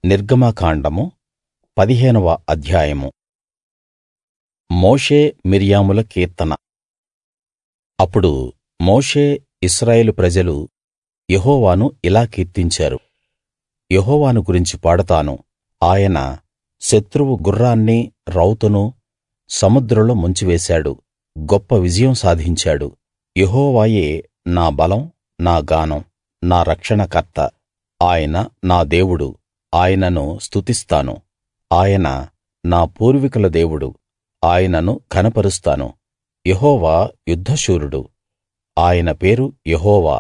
నిర్గమకాండము పదిహేనవ అధ్యాయము మోషే మిర్యాముల కీర్తన అప్పుడు మోషే ఇశ్రాయేలు ప్రజలు యెహోవాను ఇలా కీర్తించారు యెహోవాను గురించి పాడతాను ఆయన శత్రువు గుర్రాన్నీ రౌతును సముద్రంలో ముంచివేశాడు గొప్ప విజయం సాధించాడు యెహోవాయే నా బలం నా గానం నా రక్షణకర్త ఆయన నా దేవుడు ఆయనను స్తుతిస్తాను ఆయన నా పూర్వీకుల దేవుడు ఆయనను ఘనపరుస్తాను యెహోవా యుద్ధశూరుడు ఆయన పేరు యెహోవా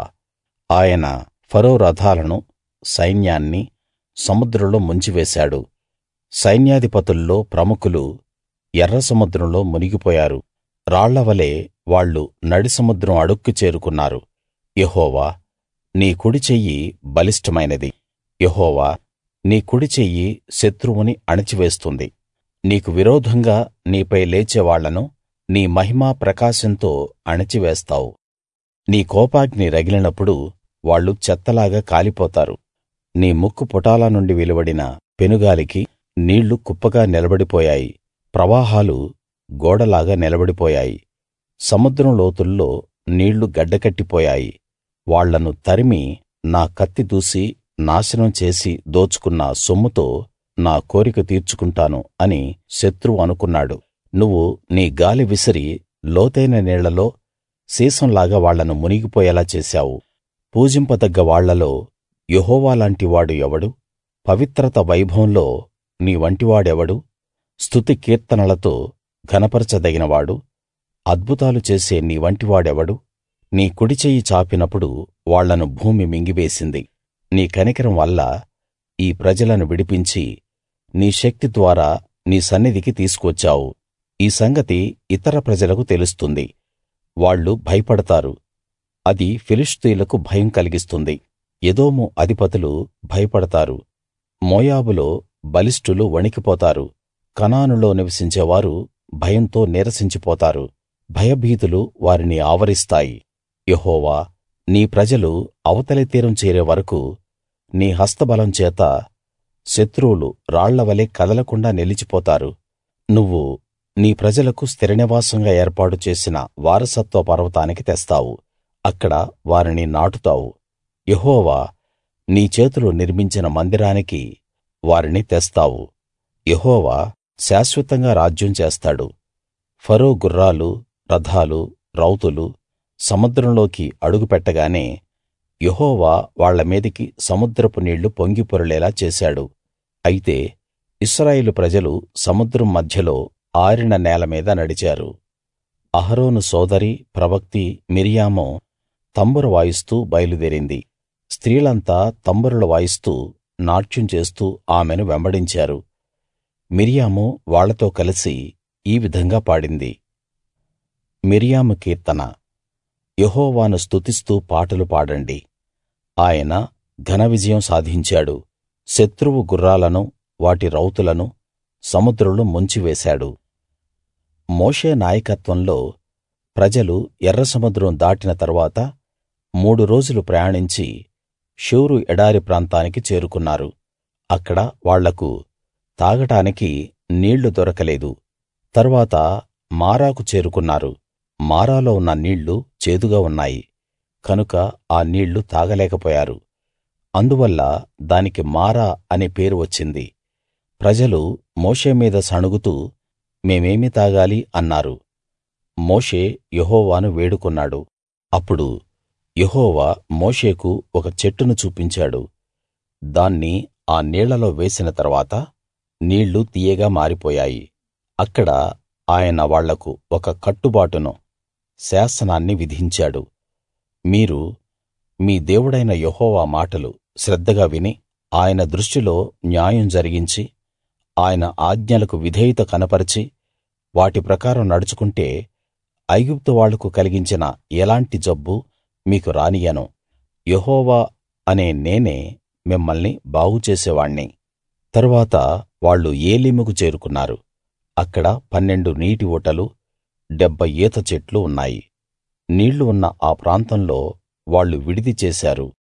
ఆయన ఫరో రథాలను సైన్యాన్ని సముద్రంలో ముంచివేశాడు సైన్యాధిపతుల్లో ప్రముఖులు ఎర్ర సముద్రంలో మునిగిపోయారు రాళ్లవలె వాళ్ళు నడిసముద్రం అడుక్కి చేరుకున్నారు యెహోవా నీ కుడిచెయ్యి బలిష్టమైనది యెహోవా నీ కుడిచెయ్యి శత్రువుని అణిచివేస్తుంది నీకు విరోధంగా నీపై లేచే వాళ్ళను నీ మహిమా ప్రకాశంతో అణిచివేస్తావు నీ కోపాగ్ని రగిలినప్పుడు వాళ్ళు చెత్తలాగా కాలిపోతారు నీ ముక్కు పుటాల నుండి వెలువడిన పెనుగాలికి నీళ్లు కుప్పగా నిలబడిపోయాయి ప్రవాహాలు గోడలాగా నిలబడిపోయాయి సముద్రం లోతుల్లో నీళ్లు గడ్డకట్టిపోయాయి వాళ్ళను తరిమి నా కత్తి దూసి నాశనం చేసి దోచుకున్న సొమ్ముతో నా కోరిక తీర్చుకుంటాను అని శత్రువు అనుకున్నాడు నువ్వు నీ గాలి విసిరి లోతైన నీళ్లలో సీసంలాగా వాళ్ళను మునిగిపోయేలా చేశావు పూజింపదగ్గ వాళ్ళలో యెహోవా లాంటి వాడు ఎవడు పవిత్రత వైభవంలో నీ వంటివాడెవడు స్తుతి కీర్తనలతో ఘనపరచదగినవాడు అద్భుతాలు చేసే నీ వంటివాడెవడు నీ కుడిచెయ్యి చాపినప్పుడు వాళ్ళను భూమి మింగివేసింది నీ కనికరం వల్ల ఈ ప్రజలను విడిపించి నీ శక్తి ద్వారా నీ సన్నిధికి తీసుకువచ్చావు ఈ సంగతి ఇతర ప్రజలకు తెలుస్తుంది వాళ్ళు భయపడతారు అది ఫిలిష్తీయులకు భయం కలిగిస్తుంది ఎదోము అధిపతులు భయపడతారు మోయాబులో బలిష్ఠులు వణికిపోతారు కనానులో నివసించేవారు భయంతో నీరసించిపోతారు భయభీతులు వారిని ఆవరిస్తాయి యెహోవా నీ ప్రజలు అవతలి తీరం చేరే వరకూ నీ హస్తబలం చేత శత్రువులు రాళ్లవలె కదలకుండా నిలిచిపోతారు నువ్వు నీ ప్రజలకు స్థిరనివాసంగా ఏర్పాటు చేసిన వారసత్వ పర్వతానికి తెస్తావు అక్కడ వారిని నాటుతావు యెహోవా నీ చేతులు నిర్మించిన మందిరానికి వారిని తెస్తావు యెహోవా శాశ్వతంగా రాజ్యం చేస్తాడు ఫరో గుర్రాలు రథాలు రౌతులు సముద్రంలోకి అడుగు పెట్టగానే యెహోవా వాళ్ళ మీదికి సముద్రపు నీళ్లు పొంగి పొరలేలా చేశాడు అయితే ఇశ్రాయేలు ప్రజలు సముద్రం మధ్యలో ఆరిన నేల మీద నడిచారు అహరోను సోదరి ప్రవక్తి మిర్యాము తంబుర వాయిస్తూ బయలుదేరింది స్త్రీలంతా తంబురలు వాయిస్తూ నాట్యం చేస్తూ ఆమెను వెంబడించారు మిర్యాము వాళ్ళతో కలిసి ఈ విధంగా పాడింది మిర్యాము కీర్తన యెహోవాను స్తుతిస్తూ పాటలు పాడండి ఆయన ఘన విజయం సాధించాడు శత్రువు గుర్రాలను వాటి రౌతులను సముద్రంలో ముంచివేశాడు మోషే నాయకత్వంలో ప్రజలు ఎర్ర సముద్రం దాటిన తరువాత మూడు రోజులు ప్రయాణించి షూరు ఎడారి ప్రాంతానికి చేరుకున్నారు అక్కడ వాళ్లకు తాగడానికి నీళ్లు దొరకలేదు తరువాత మారాకు చేరుకున్నారు మారాలో ఉన్న నీళ్లు చేదుగా ఉన్నాయి కనుక ఆ నీళ్లు తాగలేకపోయారు అందువల్ల దానికి మారా అనే పేరు వచ్చింది ప్రజలు మోషే మీద సణుగుతూ మేమేమి తాగాలి అన్నారు మోషే యెహోవాను వేడుకున్నాడు అప్పుడు యెహోవా మోషేకు ఒక చెట్టును చూపించాడు దాన్ని ఆ నీళ్లలో వేసిన తరువాత నీళ్లు తియ్యగా మారిపోయాయి అక్కడ ఆయన వాళ్లకు ఒక కట్టుబాటును శాసనాన్ని విధించాడు మీరు మీ దేవుడైన యెహోవా మాటలు శ్రద్ధగా విని ఆయన దృష్టిలో న్యాయం జరిగించి ఆయన ఆజ్ఞలకు విధేయత కనపరచి వాటి ప్రకారం నడుచుకుంటే ఐగుప్తు వాళ్లకు కలిగించిన ఎలాంటి జబ్బు మీకు రానియ్యను యెహోవా అనే నేనే మిమ్మల్ని బాగుచేసేవాణ్ణి తరువాత వాళ్ళు ఏలీముకు చేరుకున్నారు అక్కడ పన్నెండు నీటి ఊటలు డెబ్భై ఈత చెట్లు ఉన్నాయి నీళ్లు ఉన్న ఆ ప్రాంతంలో వాళ్ళు విడిది చేశారు